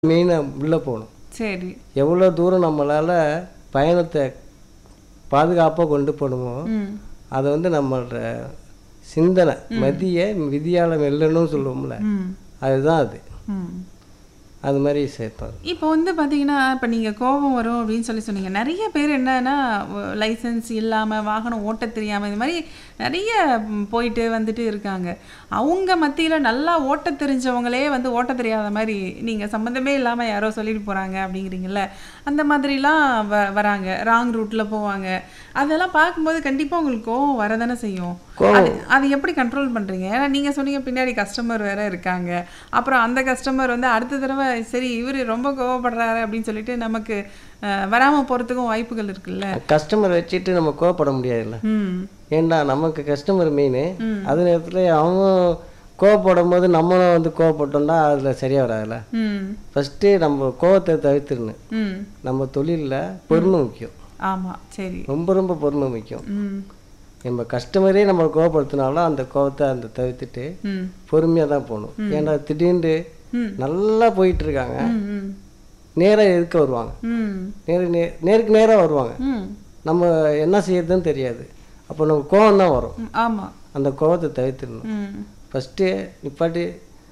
மெயினாக உள்ளே போகணும் சரி எவ்வளோ தூரம் நம்மளால் பயணத்தை பாதுகாப்பாக கொண்டு போகணுமோ ம் அதை வந்து நம்மளோட சிந்தனை மதிய விதியால் வெல்லணும்னு சொல்லுவோம்ல ம் அதுதான் அது ம் அது மாதிரி சேர்ப்பாங்க இப்போ வந்து பார்த்தீங்கன்னா இப்போ நீங்கள் கோபம் வரும் அப்படின்னு சொல்லி சொன்னீங்க நிறைய பேர் என்னன்னா லைசன்ஸ் இல்லாமல் வாகனம் ஓட்ட தெரியாமல் இது மாதிரி நிறைய ம், போயிட்டு வந்துட்டு இருக்காங்க அவங்க மத்தியில் நல்லா ஓட்ட தெரிஞ்சவங்களே வந்து ஓட்ட தெரியாத மாதிரி நீங்கள் சம்மந்தமே இல்லாமல் யாரோ சொல்லிட்டு போகிறாங்க அப்படிங்கிறீங்கல்ல அந்த மாதிரிலாம் வ வராங்க ராங் ரூட்டில் போவாங்க அதெல்லாம் பார்க்கும்போது கண்டிப்பாக உங்களுக்கு கோவம் வரதானே செய்யும் அது அது எப்படி கண்ட்ரோல் பண்ணுறீங்க ஏன்னா நீங்கள் சொன்னீங்க பின்னாடி கஸ்டமர் வேற இருக்காங்க அப்புறம் அந்த கஸ்டமர் வந்து அடுத்த தடவை சரி இவர் ரொம்ப கோவப்படுறாரு அப்படின்னு சொல்லிட்டு நமக்கு வராமல் போகிறதுக்கும் வாய்ப்புகள் இருக்குல்ல கஸ்டமர் வச்சுட்டு நம்ம கோவப்பட முடியாதுல்ல ம் ஏன்டா நமக்கு கஸ்டமர் மெயின் அதே நேரத்தில் அவங்க கோவப்படும் போது நம்மளும் வந்து கோவப்பட்டோம்னா அதில் சரியாக வராதுல்ல ம் ஃபஸ்ட்டு நம்ம கோவத்தை தவிர்த்துடணும் ம் நம்ம தொழிலில் பொறுமை முக்கியம் ஆமாம் சரி ரொம்ப ரொம்ப பொறுமை முக்கியம் ம் நம்ம கஸ்டமரே நம்ம கோவப்படுத்தினாலும் அந்த கோவத்தை அந்த தவிர்த்துட்டு ம் பொறுமையாக தான் போகணும் ஏன்டா திடீர்னு ம். நல்லா போயிட்டு இருக்காங்க ம் ம் நேராக எதுக்க வருவாங்க ம் நேரு நே நேருக்கு நேராக வருவாங்க ம் நம்ம என்ன செய்யறதுன்னு தெரியாது அப்போ நம்ம கோவம் தான் வரும் ம் ஆமாம் அந்த கோவத்தை தவிர்த்துடணும் ம் ஃபஸ்ட்டு நிப்பாட்டி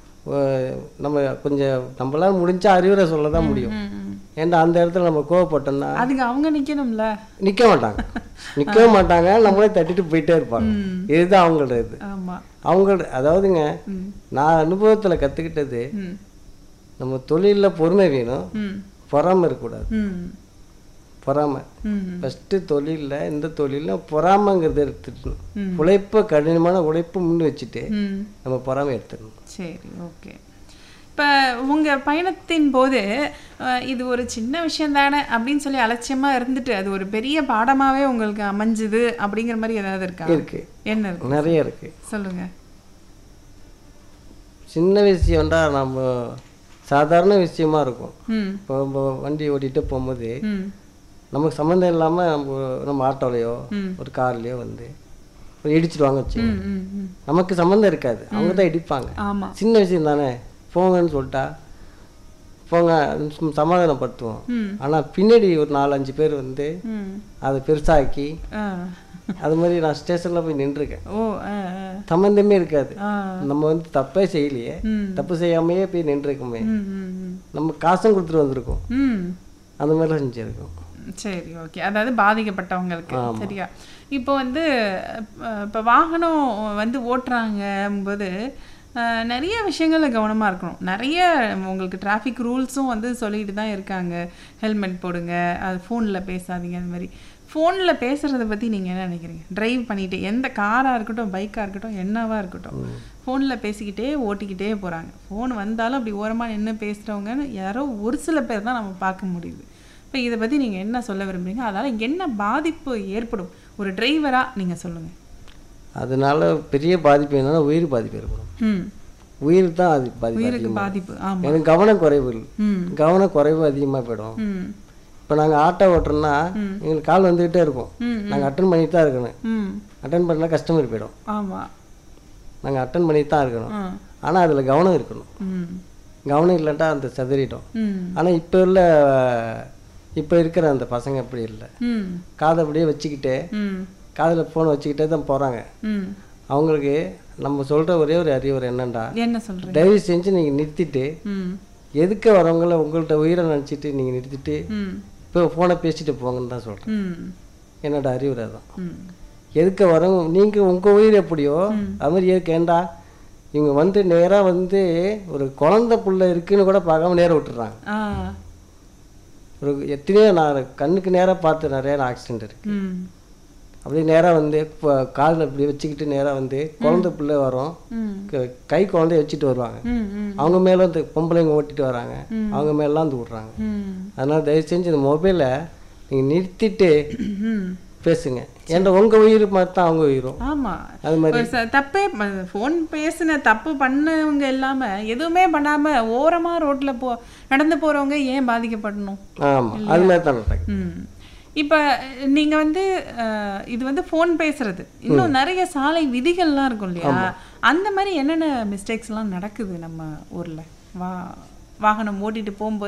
அஹ், நம்ம கொஞ்சம் நம்மளால முடிஞ்ச அறிவுரை சொல்ல தான் முடியும் ம் ம் ஏன்டா அந்த இடத்துல நம்ம கோவப்பட்டோம்னா அதுக்கு அவங்க நிற்கணும்ல நிற்க மாட்டாங்க நிற்கவே மாட்டாங்க நம்மளே தட்டிட்டு போயிட்டே இருப்பாங்க இதுதான் அவங்களோட இது ஆமாம் அவங்களோட அதாவதுங்க ம் நான் அனுபவத்தில் கற்றுக்கிட்டது ம் நம்ம தொழிலில் பொறுமை வேணும் ம் பொறாமை இருக்கக்கூடாது ம் பொறாமை ம் ஃபஸ்ட்டு தொழிலில் இந்த தொழிலில் பொறாமைங்கிறத எடுத்துடணும் உழைப்பை கடினமான உழைப்பை முன் வச்சுட்டு ம் நம்ம பொறாமை எடுத்துடணும் சரி ஓகே இப்போ உங்கள் பயணத்தின் போது அஹ், இது ஒரு சின்ன விஷயம் தானே அப்படின்னு சொல்லி அலட்சியமாக இருந்துட்டு அது ஒரு பெரிய பாடமாகவே உங்களுக்கு அமைஞ்சுது அப்படிங்கிற மாதிரி ஏதாவது இருக்கா இருக்கு என்ன இருக்கு நிறைய இருக்கு சொல்லுங்க சின்ன விஷயம்டா நம்ம சாதாரண விஷயமா இருக்கும் ம் இப்போ நம்ம வண்டி ஓட்டிகிட்டு போகும்போது ம் நமக்கு சம்மந்தம் இல்லாமல் நம்ம நம்ம ஆட்டோலையோ ம். ஒரு கார்லேயோ வந்து ஒரு இடிச்சிடுவாங்க வச்சுக்கோங்க ம் ம் ம் நமக்கு சம்மந்தம் இருக்காது அவங்க தான் இடிப்பாங்க ஆமாம் சின்ன விஷயம் தானே போங்கன்னு சொல்லிட்டா போங்க சும்மா சமாதானப்படுத்துவோம் ம் ஆனால் பின்னாடி ஒரு நாலஞ்சு பேர் வந்து ம் அதை பெருசாக்கி ஆ அது மாதிரி நான் ஸ்டேஷனில் போய் நின்றுருக்கேன் ஓ ஆ ஆ சம்மந்தமே இருக்காது ஆ நம்ம வந்து தப்பே செய்யலையே ம் தப்பு செய்யாமையே போய் நின்றுருக்கோமே ம் ம் ம் நம்ம காசும் கொடுத்துட்டு வந்திருக்கோம் ம் அந்த மாதிரிலாம் செஞ்சுருக்கோம் சரி ஓகே அதாவது பாதிக்கப்பட்டவங்களுக்கு சரியா இப்போ வந்து அஹ், இப்போ வாகனம் வந்து ஓட்டுறாங்க போது அஹ், நிறைய விஷயங்களில் கவனமாக இருக்கணும் நிறைய உங்களுக்கு டிராஃபிக் ரூல்ஸும் வந்து சொல்லிட்டு தான் இருக்காங்க ஹெல்மெட் போடுங்க அது ஃபோனில் பேசாதீங்க அந்த மாதிரி ஃபோனில் பேசுகிறத பற்றி நீங்கள் என்ன நினைக்கிறீங்க டிரைவ் பண்ணிட்டு எந்த காராக இருக்கட்டும் பைக்காக இருக்கட்டும் என்னவா இருக்கட்டும் ஃபோனில் பேசிக்கிட்டே ஓட்டிக்கிட்டே போகிறாங்க ஃபோன் வந்தாலும் அப்படி ஓரமாக நின்று பேசுகிறவங்கன்னு யாரோ ஒரு சில பேர் தான் நம்ம பார்க்க முடியுது இப்போ இதை பற்றி நீங்கள் என்ன சொல்ல விரும்புறீங்க அதனால் என்ன பாதிப்பு ஏற்படும் ஒரு டிரைவராக நீங்கள் சொல்லுங்கள் அதனால பெரிய பாதிப்பு என்னன்னா உயிர் பாதிப்பு ஏற்படும் ம் உயிர் தான் அது பாதிப்பு உயிருக்கு அதிகமாக பாதிப்பு ஆமாம் எனக்கு கவனக்குறைவு இல்லை. ம் கவனக்குறைவு அதிகமாக போயிடும் ம் இப்போ நாங்கள் ஆட்டோ ஓட்டுறோம்னா எங்களுக்கு கால் வந்துக்கிட்டே இருக்கும் ம், நாங்கள் அட்டன் பண்ணிட்டு தான் இருக்கணும் ம் அட்டன் பண்ணலாம் கஸ்டமர் போயிடும் ஆமாம் நாங்கள் அட்டன் பண்ணிட்டு தான் இருக்கணும் ஆ ஆனால் அதில் கவனம் இருக்கணும் ம் கவனம் இல்லைட்டா அந்த சதறிடும் ம் ஆனால் இப்போ உள்ள இப்போ இருக்கிற அந்த பசங்க அப்படி இல்லை ம் காதை அப்படியே வச்சுக்கிட்டே ம் காதில் ஃபோனை வச்சுக்கிட்டே தான் போகிறாங்க ம் அவங்களுக்கு நம்ம சொல்கிற ஒரே ஒரு அறிவுரை என்னண்டா என்ன சொல்கிறீங்க தயவு செஞ்சு நீங்கள் நிறுத்திட்டு ம் எதுக்க வரவங்கள உங்கள்கிட்ட உயிரை நினச்சிட்டு நீங்கள் நிறுத்திட்டு ம் இப்போ ஃபோனை பேசிட்டு போங்கன்னு தான் சொல்கிறேன் ம் என்னோட அறிவுரை தான் ம் எதுக்க வரவங்க நீங்கள் உங்கள் உயிர் எப்படியோ அது மாதிரி எதுக்கு ஏண்டா இவங்க வந்து நேராக வந்து ஒரு குழந்தை புள்ள இருக்குன்னு கூட பார்க்காம நேரம் விட்டுறாங்க ஆ ஒரு எத்தனையோ நான் கண்ணுக்கு நேராக பார்த்து நிறைய ஆக்சிடென்ட் இருக்கு ம் அப்படியே நேராக வந்து இப்போ காலில் இப்படி வச்சுக்கிட்டு நேராக வந்து குழந்தை பிள்ளை வரும் ம் க- கை குழந்தைய வச்சுட்டு வருவாங்க ம் ம் அவங்க மேலே வந்து பொம்பளைங்க ஓட்டிட்டு வராங்க அவங்க மேலாம் வந்து விட்றாங்க ம் அதனால் தயவு செஞ்சு இந்த மொபைலை நீங்கள் நிறுத்திட்டு ம் பேசுங்க ஏன்டா உங்கள் உயிர் மாதிரி தான் அவங்க உயிரும் ஆமா அது மாதிரி ஒரு ச- தப்பே ஃபோன் பேசின தப்பு பண்ணவங்க இல்லாம எதுவுமே பண்ணாம ஓரமா ரோட்ல போ நடந்து போறவங்க ஏன் பாதிக்கப்படணும் ஆமாம் அது மாதிரி தான் நடக்குது ம் இப்ப நீங்க வந்து அஹ், இது வந்து ஃபோன் பேசுறது இன்னும் நிறைய சாலை விதிகள்லாம் இருக்கும் இல்லையா அந்த மாதிரி என்னென்ன மிஸ்டேக்ஸ்லாம் நடக்குது நம்ம ஊர்ல வா வாகனம் ஓட்டிட்டு போகும்போது